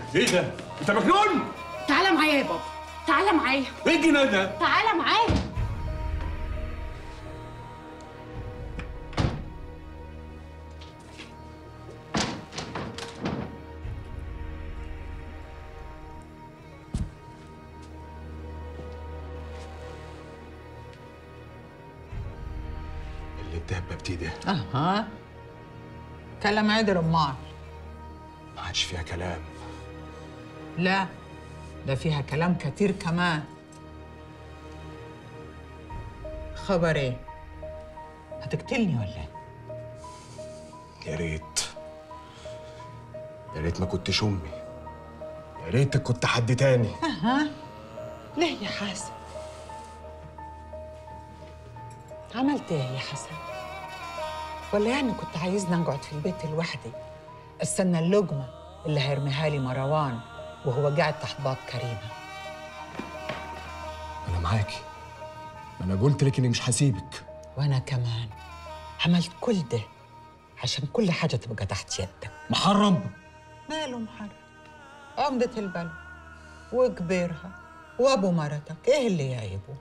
ايه ده؟ انت مجنون؟ تعالى معايا يا بابا تعالى معايا ايه الجنان ده؟ تعالى معايا اللي انت هببتيه ده اها كلام عدل امال ما عادش فيها كلام لا ده فيها كلام كتير كمان خبر ايه هتقتلني ولا ايه يا ريت يا ريت ما كنتش امي يا ريتك كنت حد تاني اها ليه يا حسن عملت ايه يا حسن ولا يعني كنت عايزني اقعد في البيت لوحدي استنى اللقمه اللي هيرميها لي مروان وهو قاعد تحت باط كريمه انا معاكي ما انا قلت لك اني مش هسيبك وانا كمان عملت كل ده عشان كل حاجه تبقى تحت يدك محرم ماله محرم عمدة البلد وكبيرها وابو مرتك ايه اللي يعيبه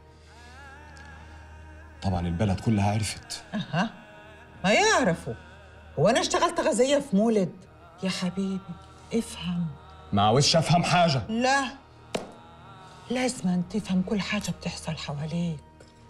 طبعا البلد كلها عرفت اها ما يعرفوا هو انا اشتغلت غزيه في مولد يا حبيبي افهم ما عاوزش افهم حاجه لا لازم أن تفهم كل حاجة بتحصل حواليك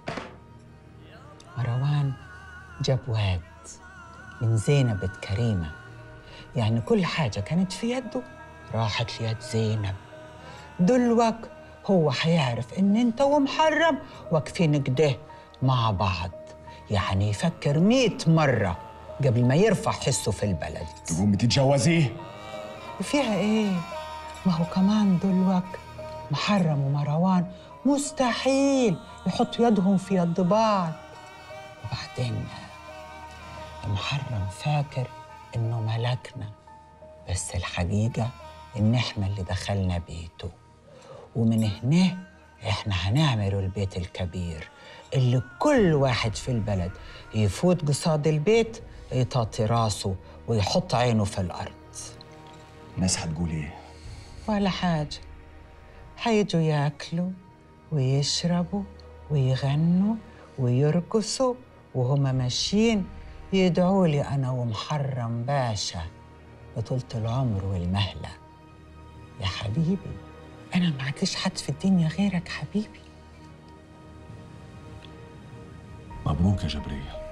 مروان جاب واد من زينب بنت كريمة يعني كل حاجة كانت في يده راحت ليد زينب دلوك هو حيعرف ان انت ومحرم واقفين كده مع بعض يعني يفكر مئة مرة قبل ما يرفع حسه في البلد تقومي تتجوزيه وفيها ايه؟ ما هو كمان دلوك محرم ومروان مستحيل يحطوا يدهم في يد بعض وبعدين محرم فاكر انه ملكنا بس الحقيقة ان احنا اللي دخلنا بيته ومن هنا احنا هنعمله البيت الكبير اللي كل واحد في البلد يفوت قصاد البيت يطاطي راسه ويحط عينه في الارض الناس هتقول ايه ولا حاجة هيجوا ياكلوا ويشربوا ويغنوا ويرقصوا وهما ماشيين يدعوا لي أنا ومحرم باشا بطولة العمر والمهلة يا حبيبي أنا ما عنديش حد في الدنيا غيرك حبيبي مبروك يا جبريه